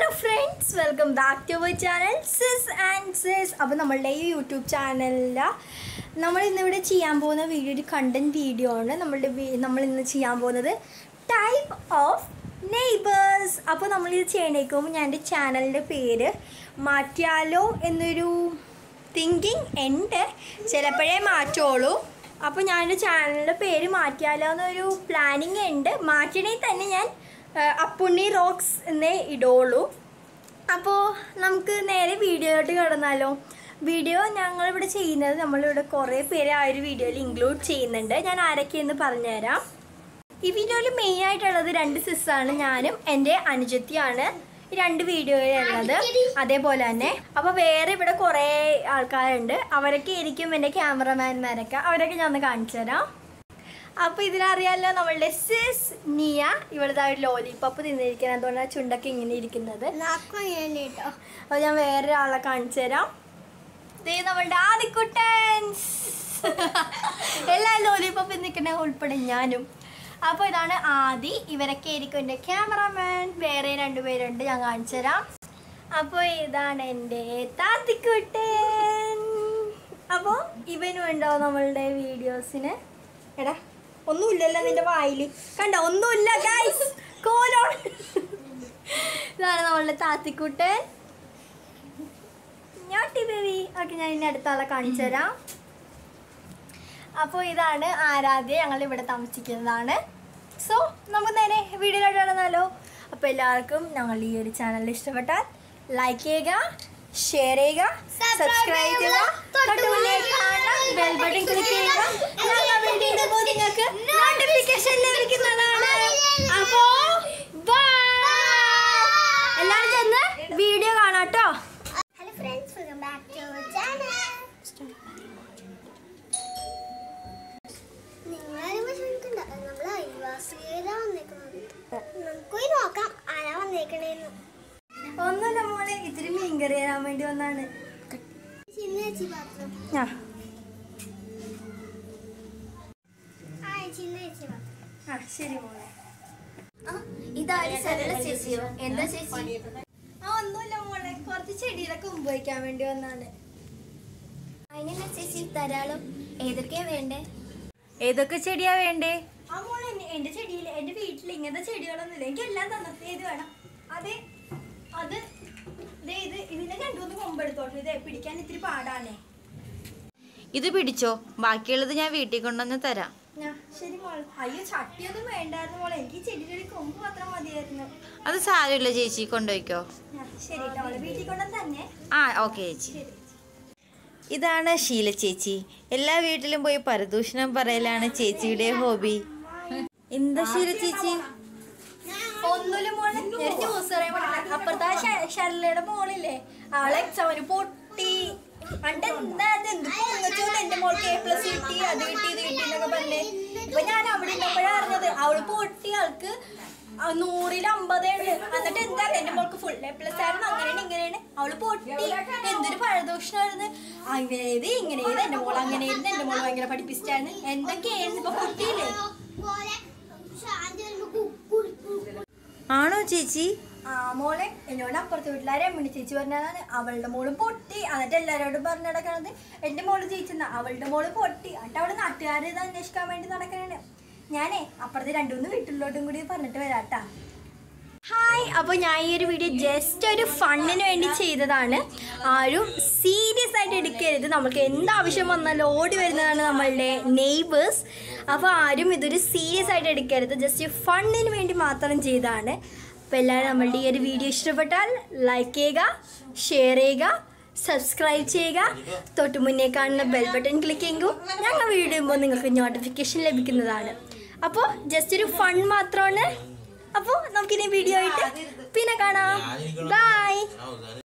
hello friends welcome back to our channel sis and sis അപ്പോൾ നമ്മളുടെ ഈ YouTube ചാനലിൽ നമ്മൾ ഇന്നിവിടെ ചെയ്യാൻ പോകുന്ന വീഡിയോ ഒരു കണ്ടൻറ് വീഡിയോ ആണ് നമ്മളുടെ വി- നമ്മൾ ഇന്ന് ചെയ്യാൻ പോകുന്നത് ടൈപ്പ് ഓഫ് നെയ്ബേഴ്സ് അപ്പോൾ നമ്മളിത് ചെയ്യണേക്കും ഞാൻ എൻ്റെ ചാനലിൻ്റെ പേര് മാറ്റിയാലോ എന്നൊരു തിങ്കിങ് ഉണ്ട് ചിലപ്പോഴേ മാറ്റുള്ളൂ അപ്പോൾ ഞാൻ എൻ്റെ ചാനലിൻ്റെ പേര് മാറ്റിയാലോ എന്നൊരു പ്ലാനിങ് ഉണ്ട് മാറ്റണമെങ്കിൽ തന്നെ ഞാൻ ആ, അപ്പുണ്ണി റോക്സ് എന്നേ ഇടുള്ളൂ അപ്പോൾ നമുക്ക് നേരെ വീഡിയോയിലോട്ട് കിടന്നാലോ വീഡിയോ ഞങ്ങളിവിടെ ചെയ്യുന്നത് നമ്മളിവിടെ കുറേ പേര് ആ ഒരു വീഡിയോയിൽ ഇൻക്ലൂഡ് ചെയ്യുന്നുണ്ട് ഞാൻ ആരൊക്കെയെന്ന് പറഞ്ഞുതരാം ഈ വീഡിയോയിൽ മെയിൻ ആയിട്ടുള്ളത് രണ്ട് സിസ്സാണ് ഞാനും എൻ്റെ അനുജത്തിയാണ് ഈ രണ്ട് വീഡിയോയിലുള്ളത് അതേപോലെ തന്നെ അപ്പോൾ വേറെ ഇവിടെ കുറേ ആൾക്കാരുണ്ട് അവരൊക്കെ ആയിരിക്കും എൻ്റെ ക്യാമറമാൻമാരൊക്കെ അവരൊക്കെ ഞാൻ ഒന്ന് കാണിച്ചു തരാം അപ്പോൾ ഇതിനറിയാലോ നമ്മളുടെ സിസ് നിയ ഇവിടുത്തെ ഒരു ലോലിപ്പോപ്പ് തിന്നിരിക്കുന്നത് അതുകൊണ്ടാണ് ചുണ്ടൊക്കെ ഇങ്ങനെ ഇരിക്കുന്നത് കേട്ടോ അപ്പോൾ ഞാൻ വേറൊരാളെ കാണിച്ചു തരാം ദേ നമ്മളുടെ ആദിക്കുട്ടൻസ് എല്ലാ ലോലിപ്പോപ്പ് നിൽക്കുന്ന ഉൾപ്പെടെ ഞാനും അപ്പോൾ ഇതാണ് ആദി ഇവരൊക്കെ ആയിരിക്കും എൻ്റെ ക്യാമറമാൻ വേറെ രണ്ടുപേരുണ്ട് ഞാൻ കാണിച്ചു തരാം അപ്പോൾ ഇതാണ് എൻ്റെ താത്തിക്കുട്ടൻ അപ്പോൾ ഇവനും ഉണ്ടോ നമ്മളുടെ വീഡിയോസിന് എടാ ഒന്നുമില്ലല്ലോ നിന്റെ വായിൽ കണ്ട ഒന്നുമില്ല ഗൈസ് കോലോൺ ഇതാണ് നമ്മളുടെ താത്തിക്കുട്ടൻ ഞാട്ടി ബേബി ഓക്കെ ഞാൻ ഇനി അടുത്ത ആളെ കാണിച്ചു തരാം അപ്പോൾ ഇതാണ് ആരാധ്യ ഞങ്ങൾ ഇവിടെ താമസിക്കുന്നതാണ് സോ നമുക്ക് നേരെ വീഡിയോയിലോട്ട് നടന്നാലോ അപ്പോൾ എല്ലാവർക്കും ഞങ്ങൾ ഈ ഒരു ചാനൽ ഇഷ്ടപ്പെട്ടാൽ ലൈക്ക് ചെയ്യുക ഷെയർ ചെയ്യുക സബ്സ്ക്രൈബ് ചെയ്യുക തൊട്ട് മുന്നേ കാണുന്ന ബെൽ ബട്ടൺ ക്ലിക്ക് ചെയ്യുക ഞങ്ങൾ വീഡിയോ ഇടുമ്പോൾ നിങ്ങൾക്ക് നോട്ടിഫിക്കേഷൻ ലഭിക്കുന്നതാണ് അപ്പോൾ ബൈ എല്ലാവരും ചെന്ന് വീഡിയോ കാണാം കേട്ടോ hello friends welcome back to our channel നിങ്ങളാരും വിഷമിക്കണ്ട നമ്മൾ അയൽവാസിയിലാ വന്നേക്കുന്നത് നമുക്ക് പോയി നോക്കാം ആരാ വന്നേക്കണേന്ന് ഒന്നുമില്ല മോളെ ഇത്തിരി മീൻകറി തരാൻ വേണ്ടി വന്നാണ് ചിന്ന ചേച്ചി പാത്രം ആ ആ ചിന്ന ചേച്ചി പാത്രം ആ ശരി മോളെ ഇതാരും സരള ചേച്ചിയോ എന്താ ചേച്ചി ആ ഒന്നുമില്ല മോളെ കുറച്ച് ചെടിയിലൊക്കെ മുമ്പ് വയ്ക്കാൻ വേണ്ടി വന്നാണ് അതിനെന്താ ചേച്ചി ധാരാളം ഏതൊക്കെയാ വേണ്ടേ ഏതൊക്കെ ചെടിയാ വേണ്ടേ ആ മോളെ എന്നെ- എന്റെ ചെടിയിൽ എന്റെ വീട്ടിൽ ഇങ്ങനത്തെ ചെടികളൊന്നുമില്ല എനിക്ക് എല്ലാം തന്നത് ഏത് വേണം അത് അത് ദേ ഇത് ഇതിന്റെ രണ്ടു മൂന്ന് കൊമ്പ് എടുത്തോട്ടെ ഇത് പിടിക്കാൻ ഇത്തിരി പാടാണേ ഇത് പിടിച്ചോ ബാക്കിയുള്ളത് ഞാൻ വീട്ടിൽ കൊണ്ടുവന്ന് തരാം ഞാ ശരി മോളെ അയ്യോ ചട്ടിയൊന്നും വേണ്ടായിരുന്നു മോളെ എനിക്ക് ഈ ചെടിയുടെ ഒരു കൊമ്പ് മാത്രം മതിയായിരുന്നു അത് സാരമില്ല ചേച്ചി കൊണ്ടുപോയിക്കോ ഞാ ശരി ട്ടോ, മോളെ വീട്ടിൽ കൊണ്ടുവന്ന് തന്നെ ആ ഓക്കെ ചേച്ചി ശരി ഇതാണ് ശീല ചേച്ചി എല്ലാ വീട്ടിലും പോയി പരദൂഷണം പറയലാണ് ചേച്ചിയുടെ ഹോബി എന്താ ശീല ചേച്ചി ഒന്നുമില്ല മോളെ ഞാൻ ജ്യൂസ് പറയാൻ പറ്റില്ല അപ്പുറത്തെ ഷർലയുടെ മോളില്ലേ ആളെ എക്സാമിന് പൊട്ടി പണ്ട് എന്താ അത് എന്ത് പൊങ്ങച്ചോ എന്റെ മോൾക്ക് എ പ്ലസ് കിട്ടി അത് കിട്ടി ഇത് കിട്ടി എന്നൊക്കെ പറഞ്ഞേ ഇപ്പൊ ഞാൻ അവിടെ ഇന്നപ്പോഴാ അറിഞ്ഞത് അവള് പൊട്ടി ആൾക്ക് ആ നൂറിൽ അമ്പതേ ഉള്ളു എന്നിട്ട് എന്താ എന്റെ മോൾക്ക് ഫുൾ എ പ്ലസ് ആയിരുന്നു അങ്ങനെയാണ് ഇങ്ങനെയാണ് അവള് പൊട്ടി എന്തൊരു പഴദൂഷണമായിരുന്നു അങ്ങനെ ഇത് ഇങ്ങനെ ഇത് എന്റെ മോൾ അങ്ങനെ ആയിരുന്നു എന്റെ മോൾ ഭയങ്കര പഠിപ്പിച്ചിട്ടായിരുന്നു എന്തൊക്കെയായിരുന്നു ഇപ്പൊ പൊട്ടിയില്ലേ ആണോ ചേച്ചി ആ മോളെ എന്നോട് അപ്പുറത്തെ വീട്ടിലെ രമണി ചേച്ചി പറഞ്ഞതാണ് അവളുടെ മോള് പൊട്ടി എന്നിട്ട് എല്ലാരോടും പറഞ്ഞു നടക്കണത് എന്റെ മോള് ജയിച്ചെന്ന അവളുടെ മോള് പൊട്ടി എന്നിട്ട് അവള് നാട്ടുകാരെ ഇത് അന്വേഷിക്കാൻ വേണ്ടി നടക്കണേ ഞാനേ അപ്പുറത്തെ രണ്ടു മൂന്ന് വീട്ടിലോട്ടും കൂടി പറഞ്ഞിട്ട് വരാട്ടാ ഹായ് അപ്പോൾ ഞാൻ ഈ ഒരു വീഡിയോ ജസ്റ്റ് ഒരു ഫണ്ണിന് വേണ്ടി ചെയ്തതാണ് ആരും സീരിയസ് ആയിട്ട് എടുക്കരുത് നമുക്ക് എന്താവശ്യം വന്നാലും ഓടി വരുന്നതാണ് നമ്മളുടെ നെയ്ബേഴ്സ് അപ്പോൾ ആരും ഇതൊരു സീരിയസ് ആയിട്ട് എടുക്കരുത് ജസ്റ്റ് ഫണ്ണിന് വേണ്ടി മാത്രം ചെയ്തതാണ് അപ്പോൾ എല്ലാവരും നമ്മളുടെ ഈ ഒരു വീഡിയോ ഇഷ്ടപ്പെട്ടാൽ ലൈക്ക് ചെയ്യുക ഷെയർ ചെയ്യുക സബ്സ്ക്രൈബ് ചെയ്യുക തൊട്ട് മുന്നേ കാണുന്ന ബെൽ ബട്ടൺ ക്ലിക്ക് ചെയ്യുമ്പോൾ ഞങ്ങൾ വീഡിയോ ഇടുമ്പോൾ നിങ്ങൾക്ക് നോട്ടിഫിക്കേഷൻ ലഭിക്കുന്നതാണ് അപ്പോൾ ജസ്റ്റ് ഒരു ഫൺ മാത്രമാണ് അപ്പോൾ നമുക്കിനി വീഡിയോ ആയിട്ട് പിന്നെ കാണാം ബൈ